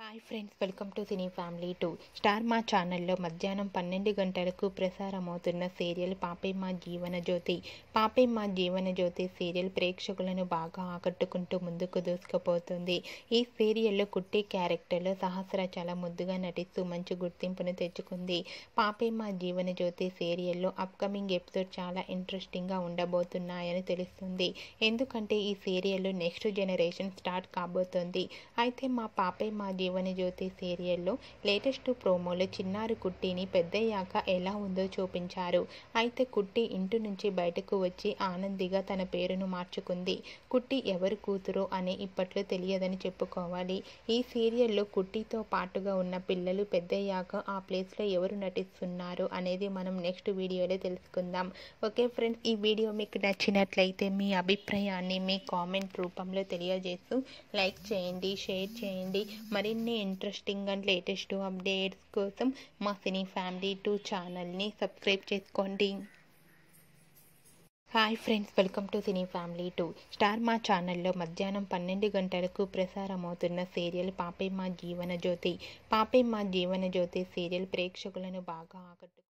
hi friends welcome to cine family two star Maa ఛానల్లో మధ్యాహ్నం పన్నెండు గంటలకు ప్రసారమవుతున్న సీరియల్ పాపే మా జీవన జ్యోతి పాపే మా జీవన జ్యోతి సీరియల్ ప్రేక్షకులను బాగా ఆకట్టుకుంటూ ముందుకు దూసుకుపోతుంది ఈ సీరియల్లో కుట్టి క్యారెక్టర్లో సహస్ర చాలా ముద్దుగా నటిస్తూ మంచి గుర్తింపును తెచ్చుకుంది పాపే మా జీవన జ్యోతి సీరియల్లో అప్కమింగ్ ఎపిసోడ్ చాలా ఇంట్రెస్టింగ్గా ఉండబోతున్నాయని తెలుస్తుంది ఎందుకంటే ఈ సీరియల్లో నెక్స్ట్ జనరేషన్ స్టార్ట్ కాబోతోంది అయితే మా పాపే మా జీవన జ్యోతి సీరియల్లో లేటెస్ట్ ప్రోమోలో చిన్నారి కుట్టిని పెద్దయ్యాక ఎలా ఉందో చూపించారు అయితే కుట్టి ఇంటి నుంచి బయటకు వచ్చి ఆనందిగా తన పేరును మార్చుకుంది కుట్టి ఎవరు కూతురు అని ఇప్పట్లో తెలియదని చెప్పుకోవాలి ఈ సీరియల్లో కుట్టితో పాటుగా ఉన్న పిల్లలు పెద్దయ్యాక ఆ ప్లేస్లో ఎవరు నటిస్తున్నారు అనేది మనం నెక్స్ట్ వీడియోలో తెలుసుకుందాం ఓకే ఫ్రెండ్స్ ఈ వీడియో మీకు నచ్చినట్లయితే మీ అభిప్రాయాన్ని మీ కామెంట్ రూపంలో తెలియజేస్తూ లైక్ చేయండి షేర్ చేయండి మరిన్ని ఇంట్రెస్టింగ్ అండ్ లేటెస్ట్ అప్డేట్స్ కోసం మా సినీ ఫ్యామిలీ టూ ఛానల్ని సబ్స్క్రైబ్ చేసుకోండి hi friends welcome to cine family two star Maa ఛానల్లో మధ్యాహ్నం పన్నెండు గంటలకు ప్రసారమవుతున్న సీరియల్ పాపే మా జీవన జ్యోతి పాపే మా జీవన జ్యోతి సీరియల్ ప్రేక్షకులను బాగా ఆకట్టు